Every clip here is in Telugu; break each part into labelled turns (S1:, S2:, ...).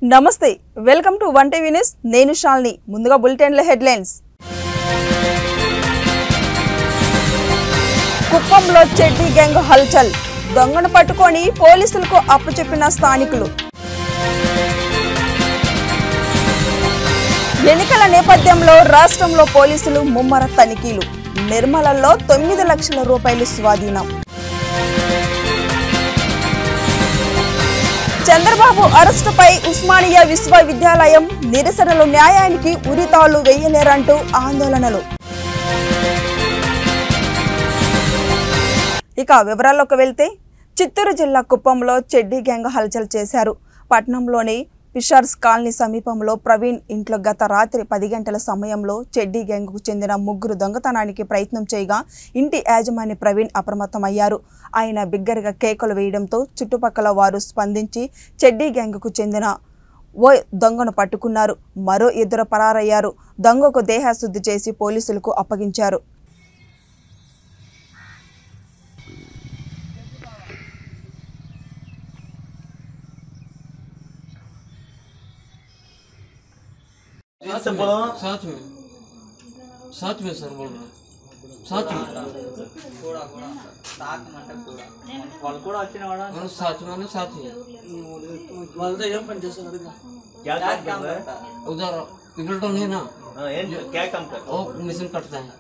S1: నమస్తే welcome to one TV news నేను షాల్ని ముందుగా బులెటిన్ల హెడ్లైన్స్ కుప్పంలో చెడ్డీ గ్యాంగ్ హల్చల్ దొంగను పట్టుకొని పోలీసులకు అప్పచెప్పిన స్థానికులు ఎన్నికల నేపథ్యంలో రాష్ట్రంలో పోలీసులు ముమ్మర తనిఖీలు నిర్మలలో తొమ్మిది లక్షల రూపాయలు స్వాధీనం చంద్రబాబు అరెస్టుపై ఉస్మానియా విశ్వవిద్యాలయం నిరసనలు న్యాయానికి ఉరితాళ్లు వేయలేరంటూ ఆందోళనలు ఇక వివరాల్లోకి వెళ్తే చిత్తూరు జిల్లా కుప్పంలో చెడ్డీ గ్యాంగ్ హల్చల్ చేశారు పట్నంలోని ఫిషర్స్ కాలనీ సమీపంలో ప్రవీణ్ ఇంట్లో గత రాత్రి పది గంటల సమయంలో చెడ్డీ గ్యాంగ్కు చెందిన ముగ్గురు దొంగతనానికి ప్రయత్నం చేయగా ఇంటి యాజమాని ప్రవీణ్ అప్రమత్తమయ్యారు ఆయన బిగ్గరగా కేకలు వేయడంతో చుట్టుపక్కల వారు స్పందించి చెడ్డీ గ్యాంగ్కు చెందిన ఓ దొంగను పట్టుకున్నారు మరో ఇద్దరు పరారయ్యారు దొంగకు దేహశుద్ధి చేసి పోలీసులకు అప్పగించారు
S2: से बोलो
S3: साथ में साथ में सर बोल रहा साथ में
S2: కూడా కూడా తాకమంటే కూడా వాళ్ళు కూడా వచ్చిన వాడు
S3: और साथ में ना साथ में
S4: వాళ్ళతో ఏం పని చేస్తారు అడుగు
S5: क्या काम कर रहा है
S3: उधर पिघलटन है ना
S5: हाँ, ये क्या काम कर
S3: वो मिशन कटता है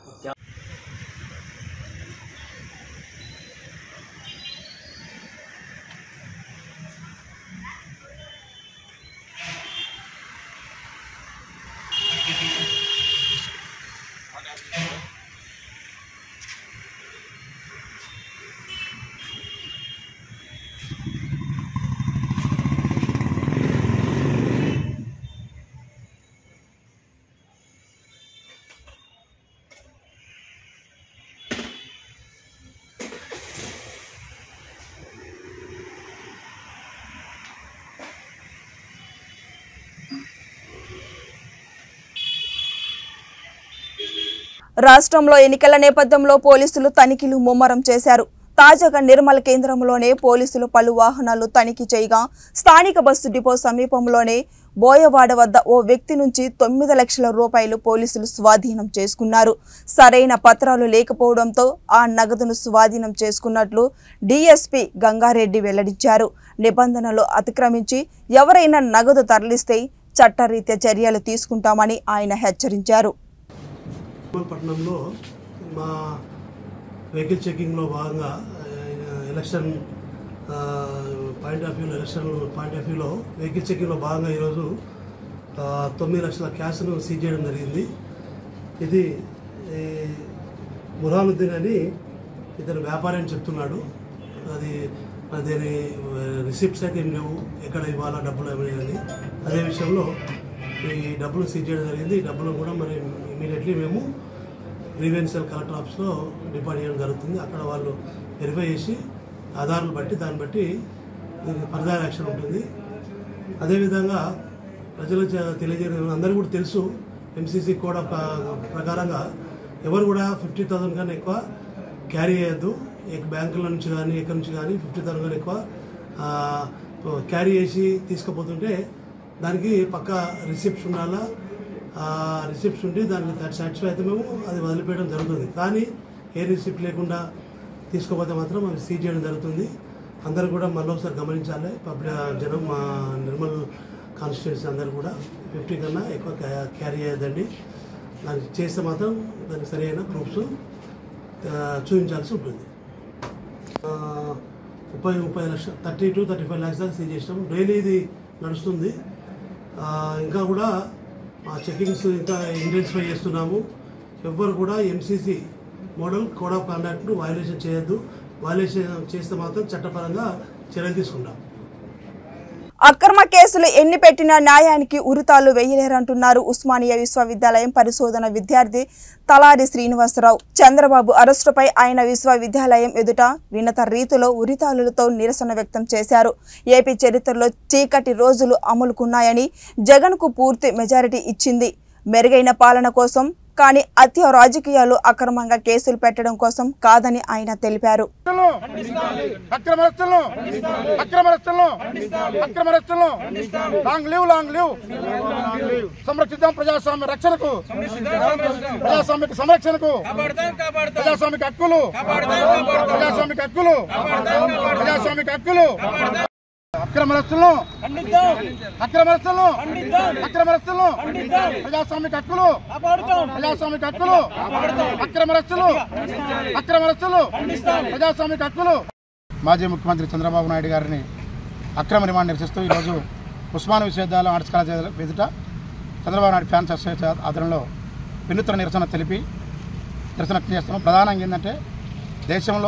S1: రాష్ట్రంలో ఎన్నికల నేపథ్యంలో పోలీసులు తనిఖీలు ముమ్మరం చేశారు తాజాగా నిర్మల్ కేంద్రంలోనే పోలీసులు పలు వాహనాలు తనిఖీ చేయగా స్థానిక బస్సు డిపో సమీపంలోనే బోయవాడ వద్ద ఓ వ్యక్తి నుంచి తొమ్మిది లక్షల రూపాయలు పోలీసులు స్వాధీనం చేసుకున్నారు సరైన పత్రాలు లేకపోవడంతో ఆ నగదును స్వాధీనం చేసుకున్నట్లు డీఎస్పీ గంగారెడ్డి వెల్లడించారు నిబంధనలు అతిక్రమించి ఎవరైనా నగదు తరలిస్తే చట్టరీత్యా చర్యలు తీసుకుంటామని ఆయన హెచ్చరించారు
S4: పట్టణంలో మా వెహికల్ చెకింగ్లో భాగంగా ఆ, ఎలక్షన్ ఆ, పాయింట్ ఆఫ్ వ్యూలో ఎలక్షన్ పాయింట్ ఆఫ్ వ్యూలో వెహికల్ చెకింగ్లో భాగంగా ఈరోజు ఆ, తొమ్మిది లక్షల క్యాష్ను సీజ్ చేయడం జరిగింది ఇది ఈ, మురానుద్దీన్ అని ఇతను వ్యాపారి అని చెప్తున్నాడు అది మరి దీని రిసిప్ట్స్ అయితే ఏం లేవు ఎక్కడ ఇవ్వాలా డబ్బులు ఏమైనా అదే విషయంలో ఈ డబ్బులు సీజ్ చేయడం జరిగింది ఈ డబ్బులు కూడా మరి ఇమీడియట్లీ మేము గ్రీవెన్షియల్ కలెక్టర్ ఆఫీస్లో డిపాజిట్ చేయడం జరుగుతుంది అక్కడ వాళ్ళు వెరిఫై చేసి ఆధారాలు బట్టి దాన్ని బట్టి దీనికి ఫర్దర్ యాక్షన్ ఉంటుంది అదేవిధంగా ప్రజలకు చ- తెలియజేయడం అందరికీ కూడా తెలుసు ఎంసీసీ కోడ్ ఆఫ్ కా- ప్రకారంగా ఎవరు కూడా ఫిఫ్టీ థౌసండ్ కన్నా ఎక్కువ క్యారీ చేయొద్దు ఎక్- బ్యాంకుల నుంచి కానీ ఎక్కడి నుంచి కానీ ఫిఫ్టీ థౌసండ్ కన్నా ఎక్కువ ఆ, క్యారీ చేసి తీసుకుపోతుంటే దానికి పక్క రిసిప్ట్స్ ఉండాలా ఆ రిసిప్ట్స్ ఉండి దానికి సాటిస్ఫై అయితే మేము అది వదిలిపెట్టడం జరుగుతుంది కానీ ఏ రిసిప్ట్ లేకుండా తీసుకోపోతే మాత్రం అది సీజ్ చేయడం జరుగుతుంది అందరూ కూడా మళ్ళీ ఒకసారి గమనించాలి పబ్లిక్ జనం మా నిర్మల్ కాన్స్టిట్యున్సీ అందరూ కూడా ఫిఫ్టీ కన్నా ఎక్కువ క్యా- క్యారీ చేయొద్దండి దానికి చేస్తే మాత్రం దానికి సరైన ప్రూఫ్స్ చూపించాల్సి ఉంటుంది ఆ, ముప్పై ముప్పై లక్షలు thirty to thirty five lakhs దాకా సీజ్ చేసినాం డైలీ ఇది నడుస్తుంది ఆ, ఇంకా కూడా మా చెకింగ్స్ ఇంకా ఇంటెన్సిఫై చేస్తున్నాము ఎవ్వరు కూడా ఎంసీసీ మోడల్ కోడ్ ఆఫ్ కాండక్ట్ను వైలేషన్ చేయొద్దు వైలేషన్ చేస్తే మాత్రం చట్టపరంగా చర్యలు తీసుకుంటాం
S1: అక్రమ కేసులు ఎన్ని పెట్టినా న్యాయానికి ఉరితాళ్లు వేయలేరంటున్నారు ఉస్మానియా విశ్వవిద్యాలయం పరిశోధన విద్యార్థి తలారి శ్రీనివాసరావు చంద్రబాబు అరెస్టుపై ఆయన విశ్వవిద్యాలయం ఎదుట వినత రీతిలో ఉరితాళ్లతో నిరసన వ్యక్తం చేశారు ఏపీ చరిత్రలో చీకటి రోజులు అమలుకున్నాయని జగన్కు పూర్తి మెజారిటీ ఇచ్చింది మెరుగైన పాలన కోసం కానీ హత్య రాజకీయాలు అక్రమంగా కేసులు పెట్టడం కోసం కాదని ఆయన తెలిపారు
S6: అక్రమరస్తులను అక్రమరస్తులను అక్రమరస్తులను లాంగ్ లివ్ లాంగ్ లివ్ సంరక్షిద్దాం ప్రజాస్వామ్య రక్షణకు ప్రజాస్వామిక సంరక్షణకు ప్రజాస్వామిక హక్కులు ప్రజాస్వామిక హక్కులు ప్రజాస్వామిక హక్కులు అక్రమరస్తులను అక్రమరస్తులను అక్రమరస్తులను ప్రజాస్వామిక హక్కులు ప్రజాస్వామిక హక్కులు అక్రమరస్తులు అక్రమరస్తులు ప్రజాస్వామిక హక్కులు మాజీ ముఖ్యమంత్రి చంద్రబాబు నాయుడు గారిని అక్రమ రిమాండ్ నిరసిస్తూ ఈరోజు ఉస్మాన్ విశ్వవిద్యాలయం ఆర్ట్స్ కళాశాల ఎదుట చంద్రబాబు నాయుడు ఫ్యాన్స్ అసోసియేషన్ ఆధ్వర్యంలో వినూత్న నిరసన తెలిపి నిరసన వ్యక్తం చేస్తున్నాం ప్రధానంగా ఏంటంటే దేశంలో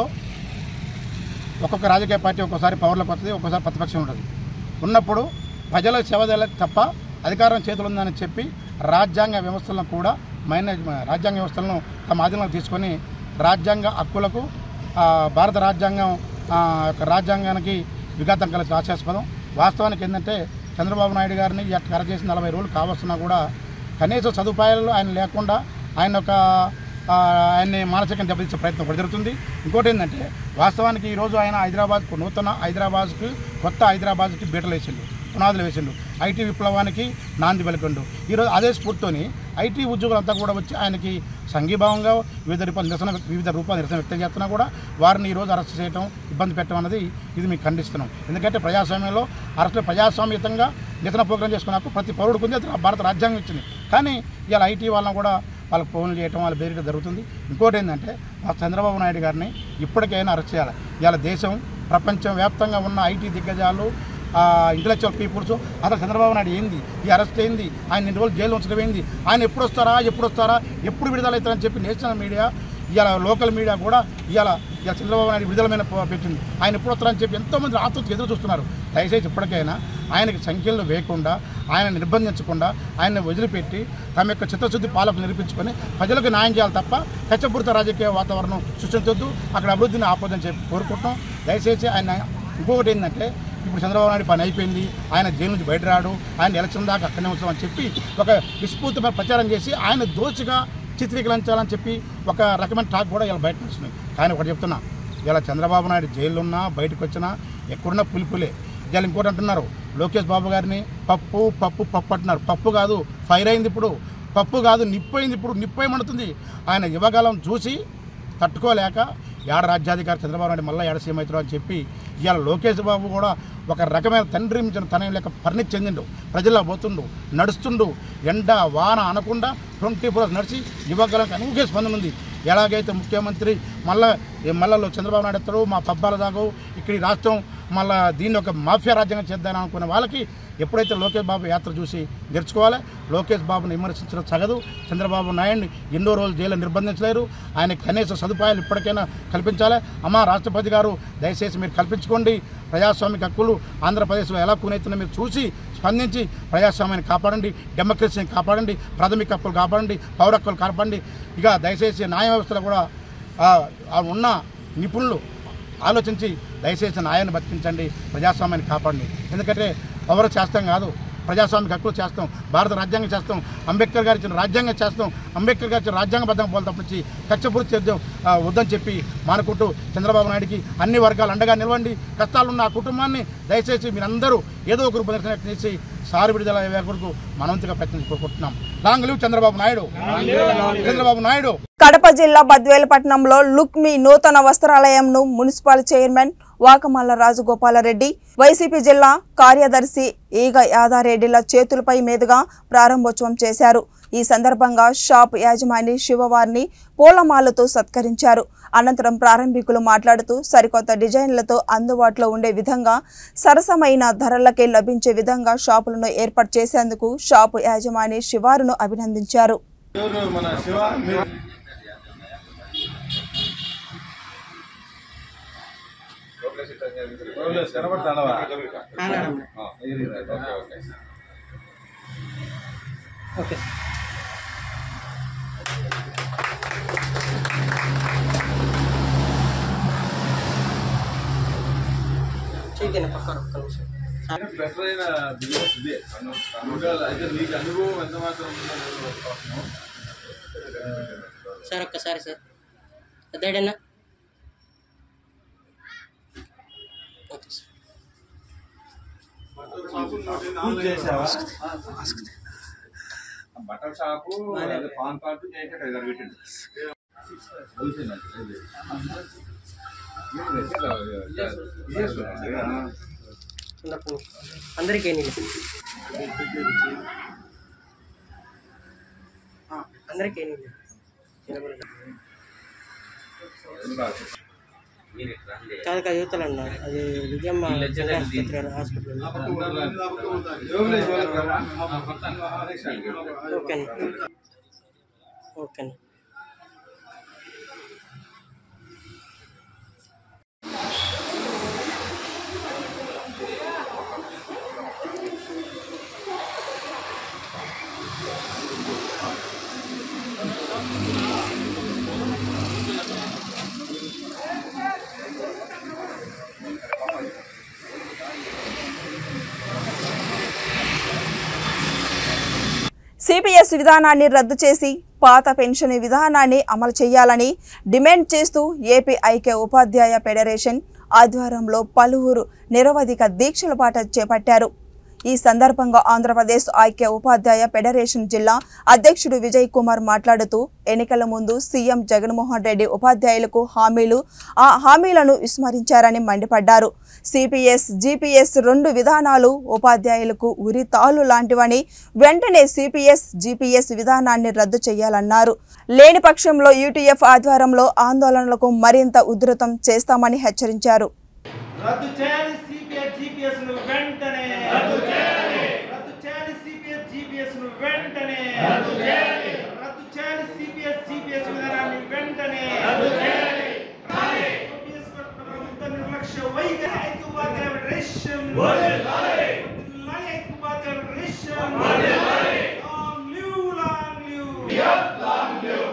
S6: ఒక్కొక్క రాజకీయ పార్టీ ఒక్కోసారి పవర్లోకి వస్తుంది ఒక్కోసారి ప్రతిపక్షం ఉంటుంది ఉన్నప్పుడు ప్రజలకు సేవ చేయాలి తప్ప అధికారం చేతులు ఉందని చెప్పి రాజ్యాంగ వ్యవస్థలను కూడా మైనేజ్ రాజ్యాంగ వ్యవస్థలను తమ ఆధీనంలో తీసుకొని రాజ్యాంగ హక్కులకు ఆ, భారత రాజ్యాంగం ఆ, యొక్క రాజ్యాంగానికి విఘాతం కలిసి ఆశాస్పదం వాస్తవానికి ఏంటంటే చంద్రబాబు నాయుడు గారిని ఎట్లా కరెక్ట్ చేసి నలభై రోజులు కావస్తున్నా కూడా కనీస సదుపాయాలు ఆయన లేకుండా ఆయన ఒక ఆ, ఆయన్ని మానసికంగా దెబ్బతీసే ప్రయత్నం కూడా జరుగుతుంది ఇంకోటి ఏంటంటే వాస్తవానికి ఈరోజు ఆయన హైదరాబాద్కు నూతన హైదరాబాద్కి కొత్త హైదరాబాద్కి బీటలు వేసిండు పునాదులు వేసిండు ఐటీ విప్లవానికి నాంది పలికండు ఈరోజు అదే స్ఫూర్తితోని ఐటీ ఉద్యోగులంతా కూడా వచ్చి ఆయనకి సంఘీభావంగా వివిధ రూపాయలు నిరసన వివిధ రూపాయలు నిరసన వ్యక్తం చేస్తున్నా కూడా వారిని ఈరోజు అరెస్ట్ చేయడం ఇబ్బంది పెట్టడం అనేది ఇది మీకు ఖండిస్తున్నాం ఎందుకంటే ప్రజాస్వామ్యంలో అరెస్టులు ప్రజాస్వామ్యతంగా నిరసన ప్రోగ్రాం చేసుకున్నప్పుడు ప్రతి పౌరుడికి ఉంది అది భారత రాజ్యాంగం ఇచ్చింది కానీ ఇవాళ ఐటీ వాళ్ళని కూడా వాళ్ళకి ఫోన్లు చేయటం వాళ్ళ బెదిరియడం జరుగుతుంది ఇంకోటి ఏంటంటే మా చంద్రబాబు నాయుడు గారిని ఇప్పటికైనా అరెస్ట్ చేయాలి ఇవాళ దేశం ప్రపంచం వ్యాప్తంగా ఉన్న ఐటీ దిగ్గజాలు ఇంటలెక్చువల్ పీపుల్స్ అసలు చంద్రబాబు నాయుడు ఏంది ఈ అరెస్ట్ ఏంది ఆయన ఇన్ని రోజులు జైలు ఉంచడం ఏంది ఆయన ఎప్పుడు వస్తారా ఎప్పుడు వస్తారా ఎప్పుడు విడుదలవుతారని చెప్పి నేషనల్ మీడియా ఇవాళ లోకల్ మీడియా కూడా ఇవాళ ఇవాళ చంద్రబాబు నాయుడు విడుదలమైన ప- పెట్టింది ఆయన ఎప్పుడు వస్తారని చెప్పి ఎంతోమంది ఆతృత ఎదురు చూస్తున్నారు దయచేసి ఇప్పటికైనా ఆయనకి సంఖ్యలు వేయకుండా ఆయన నిర్బంధించకుండా ఆయన్ని వదిలిపెట్టి తమ యొక్క చిత్తశుద్ధి పాలకు నిరూపించుకొని ప్రజలకు న్యాయం చేయాలి తప్ప కచ్చపూరిత రాజకీయ వాతావరణం సృష్టించొద్దు అక్కడ అభివృద్ధిని ఆపొద్దని చెప్పి కోరుకుంటున్నాం దయచేసి ఆయన ఇంకొకటి ఏంటంటే ఇప్పుడు చంద్రబాబు నాయుడు పని అయిపోయింది ఆయన జైలు నుంచి బయట రాడు ఆయన ఎలక్షన్ దాకా అక్కడనే ఉంచామని చెప్పి ఒక విస్ఫూర్తమైన ప్రచారం చేసి ఆయన దోషిగా చిత్రీకరించాలని చెప్పి ఒక రకమైన టాక్ కూడా ఇలా బయట వస్తుంది కానీ ఒకటి చెప్తున్నా ఇలా చంద్రబాబు నాయుడు జైల్లో ఉన్నా బయటకు వచ్చినా ఎక్కడున్నా పులిపులే ఇవాళ ఇంకోటి అంటున్నారు లోకేష్ బాబు గారిని పప్పు పప్పు పప్పు అంటున్నారు పప్పు కాదు ఫైర్ అయింది ఇప్పుడు పప్పు కాదు నిప్పు అయింది ఇప్పుడు నిప్పు ఏమంటుంది ఆయన యువకాలం చూసి తట్టుకోలేక ఏడ రాజ్యాధికారి చంద్రబాబు నాయుడు మళ్ళీ ఏడ సీఎం అవుతారు అని చెప్పి ఇవాళ లోకేష్ బాబు కూడా ఒక రకమైన తండ్రి మించిన తనయం లేక పరిణితి చెందిండు ప్రజల్లో పోతుండు నడుస్తుండు ఎండ వాన అనకుండా ట్వంటీ ఫోర్ నడిచి యువకులకు అనూహ్య స్పందన ఉంది ఎలాగైతే ముఖ్యమంత్రి మళ్ళా మళ్ళీ చంద్రబాబు నాయుడు ఎత్తాడు మా పబ్బాల దాకా ఇక్కడ ఈ రాష్ట్రం మళ్ళా దీన్ని ఒక మాఫియా రాజ్యాంగం చేద్దాం అనుకున్న వాళ్ళకి ఎప్పుడైతే లోకేష్ బాబు యాత్ర చూసి నేర్చుకోవాలి లోకేష్ బాబుని విమర్శించడం సగదు చంద్రబాబు నాయుడిని ఎన్నో రోజులు జైలు నిర్బంధించలేరు ఆయన కనీస సదుపాయాలు ఇప్పటికైనా కల్పించాలి అమ్మా రాష్ట్రపతి గారు దయచేసి మీరు కల్పించుకోండి ప్రజాస్వామిక హక్కులు ఆంధ్రప్రదేశ్లో ఎలా కూనైతుందో మీరు చూసి స్పందించి ప్రజాస్వామ్యాన్ని కాపాడండి డెమోక్రసీని కాపాడండి ప్రాథమిక హక్కులు కాపాడండి పౌర హక్కులు కాపాడండి ఇక దయచేసి న్యాయ వ్యవస్థలో కూడా ఆ, ఆ ఉన్న నిపుణులు ఆలోచించి దయచేసి న్యాయాన్ని బతికించండి ప్రజాస్వామ్యాన్ని కాపాడండి ఎందుకంటే పవర్ చేస్తాం కాదు ప్రజాస్వామిక హక్కులు చేస్తాం భారత రాజ్యాంగం చేస్తాం అంబేద్కర్ గారు ఇచ్చిన రాజ్యాంగం చేస్తాం అంబేద్కర్ గారు ఇచ్చిన రాజ్యాంగబద్ధంగా పోలు తప్పించి కక్షపూర్తి చేద్దాం ఆ, వద్దని చెప్పి మానుకుంటూ చంద్రబాబు నాయుడికి అన్ని వర్గాలు అండగా నిలవండి కష్టాలున్న ఆ కుటుంబాన్ని దయచేసి మీరందరూ ఏదో ఒక రూపం చేసి సారు విడుదల అయ్యే కొరకు మనవంతుగా ప్రయత్నించుకుంటున్నాం లాంగ్ లివ్ చంద్రబాబు నాయుడు చంద్రబాబు నాయుడు
S1: కడప జిల్లా బద్వేలపట్నంలో లుక్ మీ నూతన వస్త్రాలయంను మున్సిపల్ చైర్మన్ వాకమల్ల రాజగోపాలరెడ్డి వైసీపీ జిల్లా కార్యదర్శి ఈగ యాదారెడ్డిల చేతులపై మీదుగా ప్రారంభోత్సవం చేశారు ఈ సందర్భంగా షాప్ యాజమాని శివవారిని పూలమాలతో సత్కరించారు అనంతరం ప్రారంభికులు మాట్లాడుతూ సరికొత్త డిజైన్లతో అందుబాటులో ఉండే విధంగా సరసమైన ధరలకే లభించే విధంగా షాపులను ఏర్పాటు చేసేందుకు షాపు యాజమాని శివారును అభినందించారు
S7: బెటర్ అయిన బిజినెస్ ఇదే ఇంకా అయితే మీకు అనుభవం ఎంత మాత్రం ఉందో నేను చెప్తాను. సార్ ఒక్కసారి సార్ పెద్దడన్నా ఓకే సార్
S8: బట్టల షాపు పాన్ కార్డు చేసేట దగ్గర పెట్టిండు
S7: ఉన్నప్పుడు అందరికీ నీళ్ళు అందరికీ నీళ్ళు కాదు కాదు యువతలన్న అది విజయమ్మ ఆసుపత్రి హాస్పిటల్ ఓకే అన్న ఓకే అన్న
S1: సిపిఎస్ విధానాన్ని రద్దు చేసి పాత పెన్షన్ విధానాన్ని అమలు చేయాలని డిమాండ్ చేస్తూ ఏపీ ఐక్య ఉపాధ్యాయ ఫెడరేషన్ ఆధ్వర్యంలో పలువురు నిరవధిక దీక్షల పాట చేపట్టారు ఈ సందర్భంగా ఆంధ్రప్రదేశ్ ఐక్య ఉపాధ్యాయ ఫెడరేషన్ జిల్లా అధ్యక్షుడు విజయ్ కుమార్ మాట్లాడుతూ ఎన్నికల ముందు సీఎం జగన్మోహన్ రెడ్డి ఉపాధ్యాయులకు హామీలు ఆ హామీలను విస్మరించారని మండిపడ్డారు సిపిఎస్ జిపిఎస్ రెండు విధానాలు ఉపాధ్యాయులకు ఉరితాలు లాంటివని వెంటనే సిపిఎస్ జిపిఎస్ విధానాన్ని రద్దు చేయాలన్నారు లేని పక్షంలో యూటీఎఫ్ ఆధ్వర్యంలో ఆందోళనలకు మరింత ఉధృతం చేస్తామని హెచ్చరించారు
S9: రద్దు చేయాలి సిపిఎస్ జిపిఎస్ ను వెంటనే రద్దు చేయాలి రద్దు చేయాలి సిపిఎస్ జిపిఎస్ ను వెంటనే రద్దు చేయాలి రద్దు చేయాలి సిపిఎస్ జిపిఎస్ విధానాన్ని వెంటనే రద్దు చేయాలి సిపిఎస్ ప్రభుత్వ నిర్లక్ష్య వైఖరి ఐక్య ఉపాధ్యాయ ఫెడరేషన్ వర్ధిల్లాలి ఐక్య ఉపాధ్యాయ ఫెడరేషన్ వర్ధిల్లాలి long live long live long live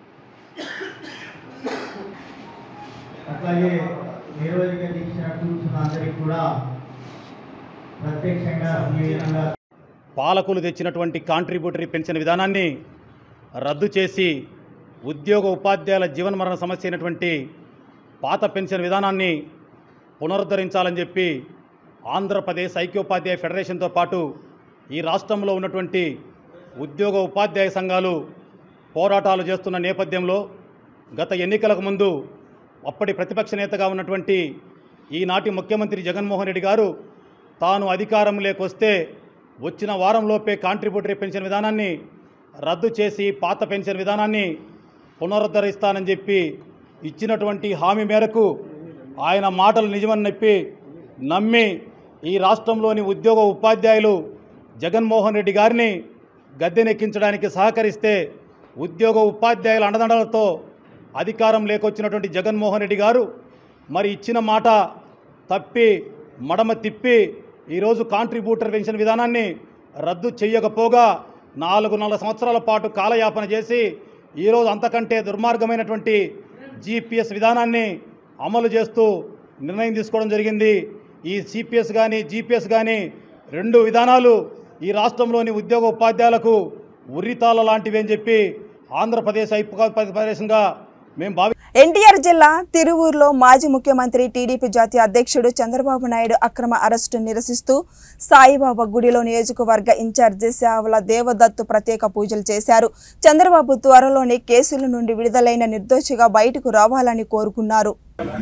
S10: అట్లాగే నిరోధక దీక్ష కూర్చున్న అందరికి కూడా ప్రత్యక్షంగా ఈ విధంగా
S11: పాలకులు తెచ్చినటువంటి కాంట్రిబ్యూటరీ పెన్షన్ విధానాన్ని రద్దు చేసి ఉద్యోగ ఉపాధ్యాయుల జీవనమరణ సమస్య అయినటువంటి పాత పెన్షన్ విధానాన్ని పునరుద్ధరించాలని చెప్పి ఆంధ్రప్రదేశ్ ఐక్యోపాధ్యాయ ఫెడరేషన్తో పాటు ఈ రాష్ట్రంలో ఉన్నటువంటి ఉద్యోగ ఉపాధ్యాయ సంఘాలు పోరాటాలు చేస్తున్న నేపథ్యంలో గత ఎన్నికలకు ముందు అప్పటి ప్రతిపక్ష నేతగా ఉన్నటువంటి ఈనాటి ముఖ్యమంత్రి జగన్మోహన్ రెడ్డి గారు తాను అధికారం లేకొస్తే వచ్చిన వారంలోపే కాంట్రిబ్యూటరీ పెన్షన్ విధానాన్ని రద్దు చేసి పాత పెన్షన్ విధానాన్ని పునరుద్ధరిస్తానని చెప్పి ఇచ్చినటువంటి హామీ మేరకు ఆయన మాటలు నిజమని చెప్పి నమ్మి ఈ రాష్ట్రంలోని ఉద్యోగ ఉపాధ్యాయులు జగన్మోహన్ రెడ్డి గారిని గద్దెనెక్కించడానికి సహకరిస్తే ఉద్యోగ ఉపాధ్యాయుల అండదండలతో అధికారం లేకొచ్చినటువంటి జగన్మోహన్ రెడ్డి గారు మరి ఇచ్చిన మాట తప్పి మడమ తిప్పి ఈరోజు కాంట్రిబ్యూటర్ పెన్షన్ విధానాన్ని రద్దు చేయకపోగా నాలుగున్నర సంవత్సరాల పాటు కాలయాపన చేసి ఈరోజు అంతకంటే దుర్మార్గమైనటువంటి జీపీఎస్ విధానాన్ని అమలు చేస్తూ నిర్ణయం తీసుకోవడం జరిగింది ఈ సిపిఎస్ కానీ జీపీఎస్ కానీ రెండు విధానాలు ఈ రాష్ట్రంలోని ఉద్యోగ ఉపాధ్యాయులకు ఉరితాల లాంటివి అని చెప్పి ఆంధ్రప్రదేశ్ ఐక్యప్రదేశంగా మేము భావి
S1: ఎన్టీఆర్ జిల్లా తిరువూరులో మాజీ ముఖ్యమంత్రి టీడీపీ జాతీయ అధ్యక్షుడు చంద్రబాబు నాయుడు అక్రమ అరెస్టు నిరసిస్తూ సాయిబాబా గుడిలో నియోజకవర్గ ఇన్ఛార్జి సేవల దేవదత్తు ప్రత్యేక పూజలు చేశారు చంద్రబాబు త్వరలోనే కేసుల నుండి విడుదలైన నిర్దోషిగా బయటకు రావాలని కోరుకున్నారు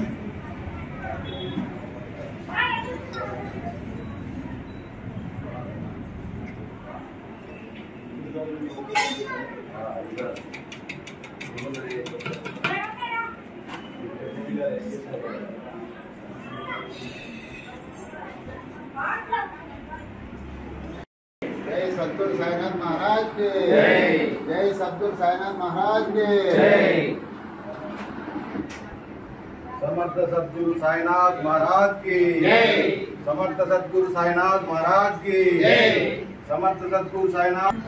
S10: जय सद्गुरु साईनाथ महाराज के जय जय सद्गुरु साईनाथ महाराज के जय
S6: समर्थ सदगुरु साईनाथ महाराज की
S10: जय
S6: समर्थ सदगुरु साईनाथ महाराज की
S10: जय
S6: समर्थ सदगुरु साईनाथ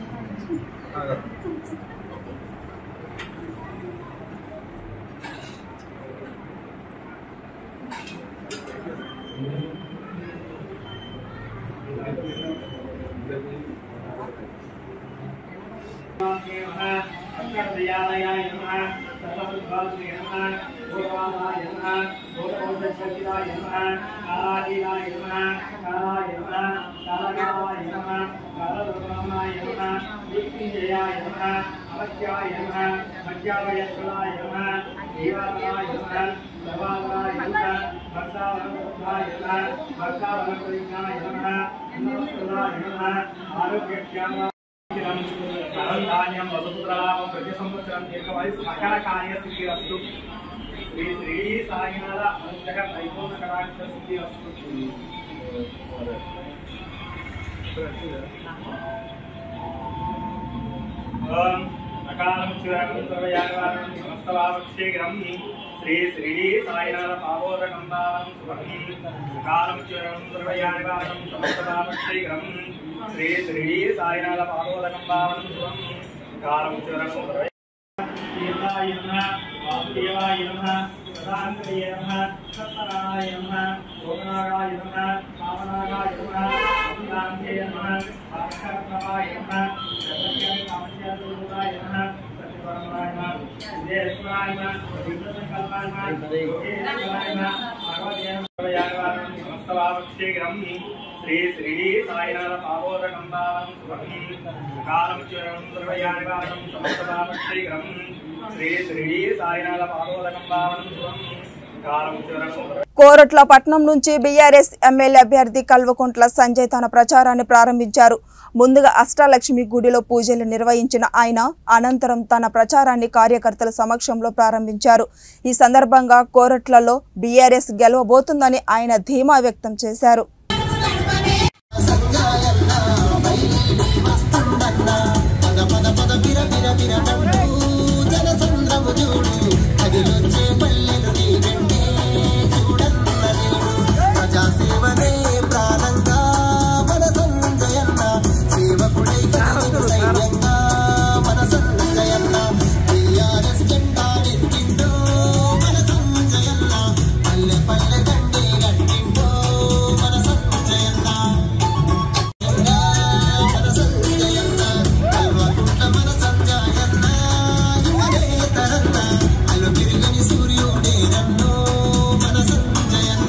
S9: ధాన్యం వసుపుత్రలాభం ప్రతి సంవత్సరం దీర్ఘవయసు మకర కార్య సిద్ధి వస్తు శ్రీ శ్రీ సాయినాథ అనుగ్రహ పరిపూర్ణ కటాక్ష సిద్ధి వస్తు ఓం అకాలం చివరం సర్వయాగవారం సమస్తవాక్షీగ్రం శ్రీ శ్రీ సాయినాథ పావోదకం భావం శుభం అకాలం చివరం సర్వయాగవారం సమస్తవాక్షీగ్రం శ్రీ శ్రీ సాయినాథ పావోదకం భావం శుభం అకాలం చివరం సర్వ తీర్థాయ నమః వాసుదేవాయ నమః ప్రధాంకరయ నమః సత్యనారాయ నమః లోకనారాయ నమః పావనారాయ నమః అభిలాంజయ నమః భాస్కరప్రభాయ నమః జగత్యాయ కామస్యాయ నమః సత్యపరమాయ నమః విజయస్వాయ నమః విఘ్నసంకల్పాయ నమః యోగేశ్వరాయ నమః భగవద్యాగవారం సమస్తవాక్షీగ్రం శ్రీ శ్రీ సాయినాథ పావోదకం భావం శుభం కాలం చివరం సర్వయాగవారం సమస్తవాక్షీగ్రం శ్రీ శ్రీ సాయినాథ పావోదకం భావం శుభం కాలం చివరం
S1: కోరట్ల పట్నం నుంచి బీఆర్ఎస్ ఎమ్మెల్యే అభ్యర్థి కల్వకుంట్ల సంజయ్ తన ప్రచారాన్ని ప్రారంభించారు ముందుగా అష్టాలక్ష్మి గుడిలో పూజలు నిర్వహించిన ఆయన అనంతరం తన ప్రచారాన్ని కార్యకర్తల సమక్షంలో ప్రారంభించారు ఈ సందర్భంగా కోరట్లలో బీఆర్ఎస్ గెలవబోతుందని ఆయన ధీమా వ్యక్తం చేశారు
S12: ప్రజాసేవనే ప్రాణంగా మన సంజయన్న సేవకుడై కదిలిన సైన్యంగా మన సంజయన్న టీఆర్ఎస్ జెండా ఎత్తిండో మన సంజయన్న పల్లె పల్లె దండే గట్టిండో మన సంజయన్న మన సంజయన్న కల్వకుంట్ల మన సంజయన్న యువనేతరన్న అల్లు తిరిగని సూర్యుడే రన్నో మన సంజయన్న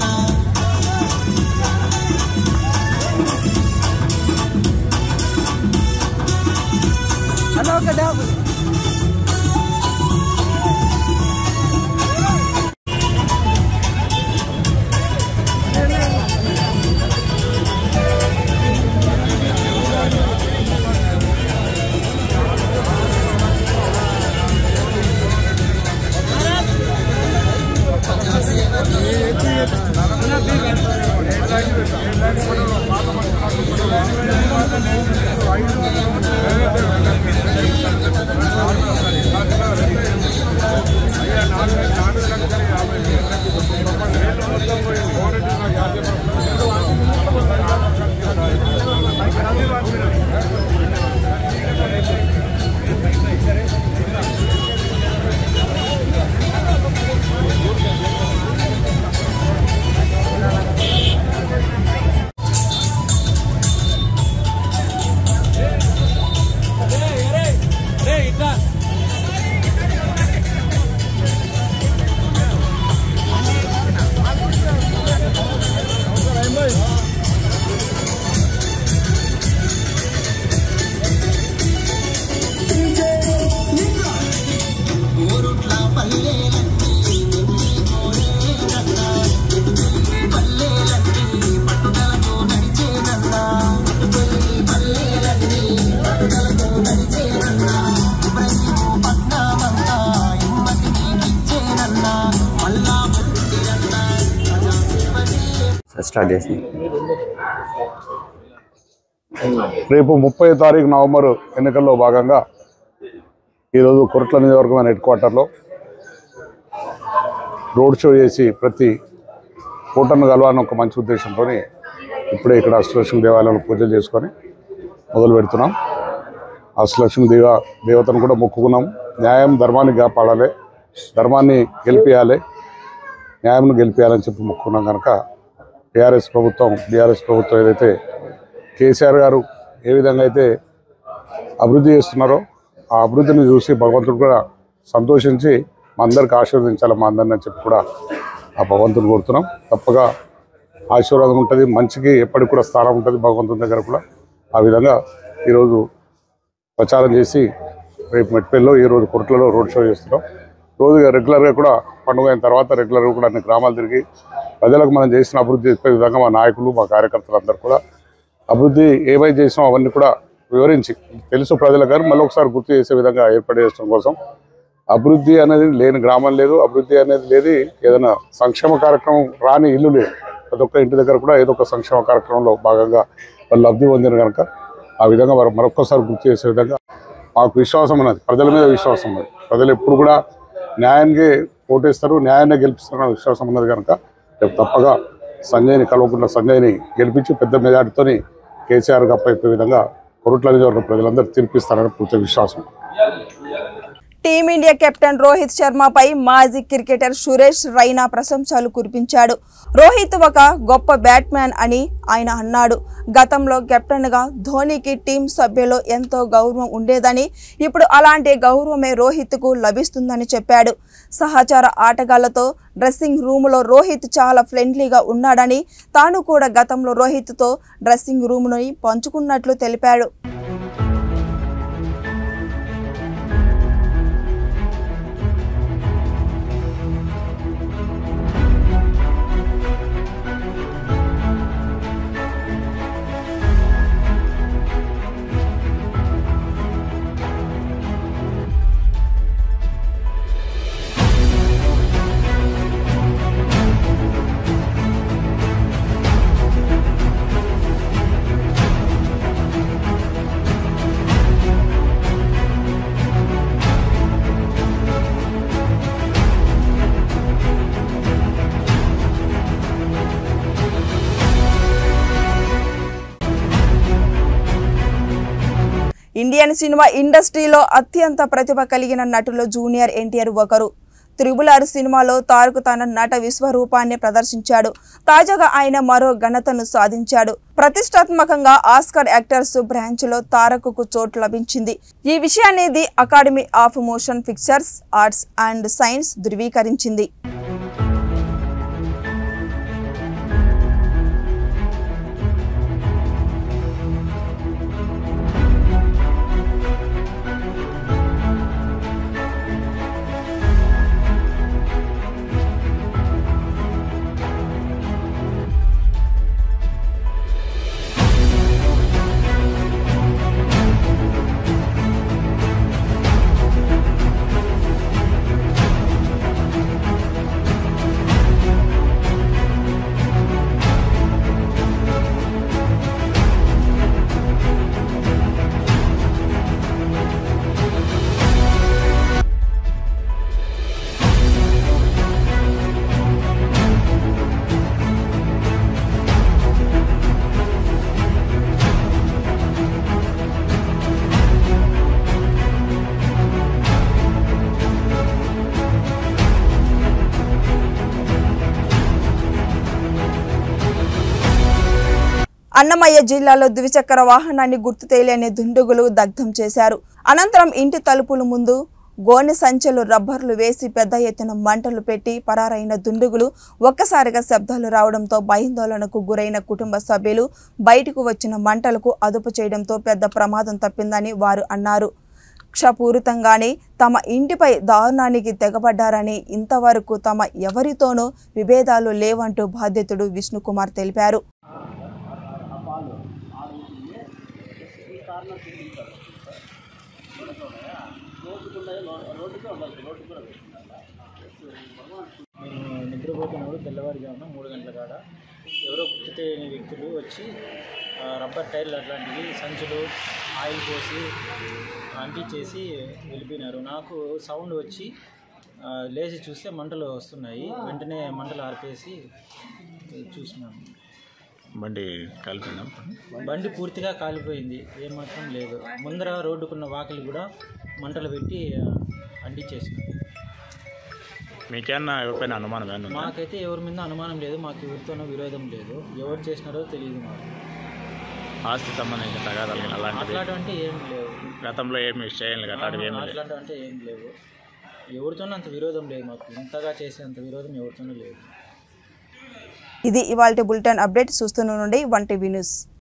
S12: ఊరుట్ల పల్లెలన్నీ కోరేనన్న పల్లెలన్నీ పట్టుదలతో నడిచేనన్న పల్లెలన్నీ పట్టుదలతో నడిచేనన్న ఇబ్రహీము పట్నమంతా ఇమ్మతి నీకిచ్చేనన్న మళ్ళా పుట్టిరన్న ప్రజాసేవనే
S13: స్టార్ట్ చేసింది
S14: రేపు ముప్పై తారీఖు నవంబర్ ఎన్నికల్లో భాగంగా ఈరోజు కొరట్ల నియోజకవర్గం హెడ్ క్వార్టర్లో రోడ్ షో చేసి ప్రతి ఓటర్ను కలవాలని ఒక మంచి ఉద్దేశంతో ఇప్పుడే ఇక్కడ అష్టలక్ష్మి దేవాలయంలో పూజలు చేసుకొని మొదలు పెడుతున్నాం అష్టలక్ష్మి దేవ దేవతను కూడా మొక్కుకున్నాం న్యాయం ధర్మాన్ని కాపాడాలి ధర్మాన్ని గెలిపించాలి న్యాయంను గెలిపించాలని చెప్పి మొక్కుకున్నాం కనుక టీఆర్ఎస్ ప్రభుత్వం బీఆర్ఎస్ ప్రభుత్వం ఏదైతే కేసీఆర్ గారు ఏ విధంగా అయితే అభివృద్ధి చేస్తున్నారో ఆ అభివృద్ధిని చూసి భగవంతుడు కూడా సంతోషించి మా అందరికి ఆశీర్వదించాలి మా అందరిని అని చెప్పి కూడా ఆ భగవంతుని కోరుతున్నాం తప్పగా ఆశీర్వాదం ఉంటుంది మంచికి ఎప్పటికి కూడా స్థానం ఉంటుంది భగవంతుని దగ్గర కూడా ఆ విధంగా ఈరోజు ప్రచారం చేసి రేపు మెట్పల్లిలో ఈ రోజు కొరట్లలో రోడ్ షో చేస్తున్నాం రోజుగా రెగ్యులర్గా కూడా పండుగ అయిన తర్వాత రెగ్యులర్గా కూడా అన్ని గ్రామాలు తిరిగి ప్రజలకు మనం చేసిన అభివృద్ధి చెప్పే విధంగా మా నాయకులు మా కార్యకర్తలు అందరూ కూడా అభివృద్ధి ఏమైతే చేసినాం అవన్నీ కూడా వివరించి తెలుసు ప్రజలకు కానీ మళ్ళీ ఒకసారి గుర్తు చేసే విధంగా ఏర్పాటు చేయడం కోసం అభివృద్ధి అనేది లేని గ్రామం లేదు అభివృద్ధి అనేది లేదు ఏదైనా సంక్షేమ కార్యక్రమం రాని ఇల్లు లేదు ప్రతి ఒక్క ఇంటి దగ్గర కూడా ఏదో ఒక సంక్షేమ కార్యక్రమంలో భాగంగా వాళ్ళు లబ్ధి పొందిన కనుక ఆ విధంగా వారు మరొక్కసారి గుర్తు చేసే విధంగా మాకు విశ్వాసం ఉన్నది ప్రజల మీద విశ్వాసం ఉన్నది ప్రజలు ఎప్పుడు కూడా న్యాయానికి ఓటేస్తారు న్యాయాన్ని గెలిపిస్తారన్న విశ్వాసం ఉన్నది కనుక రేపు తప్పగా సంజయ్ని కలవకుండా సంజయ్ని గెలిపించి పెద్ద మెజార్టీతోని కేసీఆర్ అప్పైపోయే విధంగా కొరుట్ల నియోజకవర్గ ప్రజలందరూ తీర్పిస్తారని పూర్తి విశ్వాసం
S1: టీమిండియా కెప్టెన్ రోహిత్ శర్మపై మాజీ క్రికెటర్ సురేష్ రైనా ప్రశంసలు కురిపించాడు రోహిత్ ఒక గొప్ప బ్యాట్స్మెన్ అని ఆయన అన్నాడు గతంలో కెప్టెన్గా ధోనికి టీం సభ్యులు ఎంతో గౌరవం ఉండేదని ఇప్పుడు అలాంటి గౌరవమే రోహిత్కు లభిస్తుందని చెప్పాడు సహచార ఆటగాళ్లతో డ్రెస్సింగ్ రూములో రోహిత్ చాలా ఫ్రెండ్లీగా ఉన్నాడని తాను కూడా గతంలో రోహిత్తో డ్రెస్సింగ్ రూమ్ని పంచుకున్నట్లు తెలిపాడు ఇండియన్ సినిమా ఇండస్ట్రీలో అత్యంత ప్రతిభ కలిగిన నటులు జూనియర్ ఎన్టీఆర్ ఒకరు త్రిబుల్ ఆర్ సినిమాలో తారక్ తన నట విశ్వరూపాన్ని ప్రదర్శించాడు తాజాగా ఆయన మరో ఘనతను సాధించాడు ప్రతిష్టాత్మకంగా ఆస్కర్ యాక్టర్స్ బ్రాంచ్ లో తారక్కు చోటు లభించింది ఈ విషయాన్ని the academy of motion pictures arts and science ధృవీకరించింది అన్నమయ్య జిల్లాలో ద్విచక్ర వాహనాన్ని గుర్తు తెలియని దుండగులు దగ్ధం చేశారు అనంతరం ఇంటి తలుపుల ముందు గోనె సంచులు రబ్బర్లు వేసి పెద్ద ఎత్తున మంటలు పెట్టి పరారైన దుండుగులు ఒక్కసారిగా శబ్దాలు రావడంతో భయాందోళనకు గురైన కుటుంబ సభ్యులు బయటకు వచ్చిన మంటలకు అదుపు చేయడంతో పెద్ద ప్రమాదం తప్పిందని వారు అన్నారు క్షపూరితంగానే తమ ఇంటిపై దారుణానికి తెగబడ్డారని ఇంతవరకు తమ ఎవరితోనూ విభేదాలు లేవంటూ బాధ్యతుడు విష్ణుకుమార్ తెలిపారు
S13: మేము నిద్రపోతున్నప్పుడు తెల్లవారుజామున మూడు గంటల కాడ ఎవరో గుర్తు తెలియని వ్యక్తులు వచ్చి ఆ, రబ్బర్ టైర్లు అట్లాంటివి సంచులు ఆయిల్ పోసి అంటించేసి వెళ్ళిపోయినారు నాకు సౌండ్ వచ్చి ఆ, లేచి చూస్తే మంటలు వస్తున్నాయి వెంటనే మంటలు ఆర్పేసి చూసినాను
S15: బండి కాలిపోయిందా
S13: బండి పూర్తిగా కాలిపోయింది ఏమాత్రం లేదు ముందర రోడ్డుకున్న వాకిలి కూడా మంటలు పెట్టి ఆ, అంటించేసినారు
S15: మీకేమన్నా ఎవరిపైన అనుమానం ఏమన్నా ఉందా?
S13: మాకైతే ఎవరి మీద అనుమానం లేదు మాకు ఎవరితోనో విరోధం లేదు ఎవరు చేసినారో తెలియదు మాకు
S15: ఆస్తి సంబంధించిన తగాదాలు కానీ అలాంటివి
S13: అట్లాంటివంటే ఏం లేవు
S15: గతంలో ఏమి చేయలేదు కదా అట్లాంటివి ఏమి లేవు
S13: అట్లాంటివంటే ఏం లేవు ఎవరితోనూ అంత విరోధం లేదు మాకు ఇంతగా చేసేంత విరోధం ఎవరితోనూ లేదు
S1: ఇది ఇవాళ బులెటిన్ అప్డేట్ చూస్తున్న నుండి వన్ టీవీ న్యూస్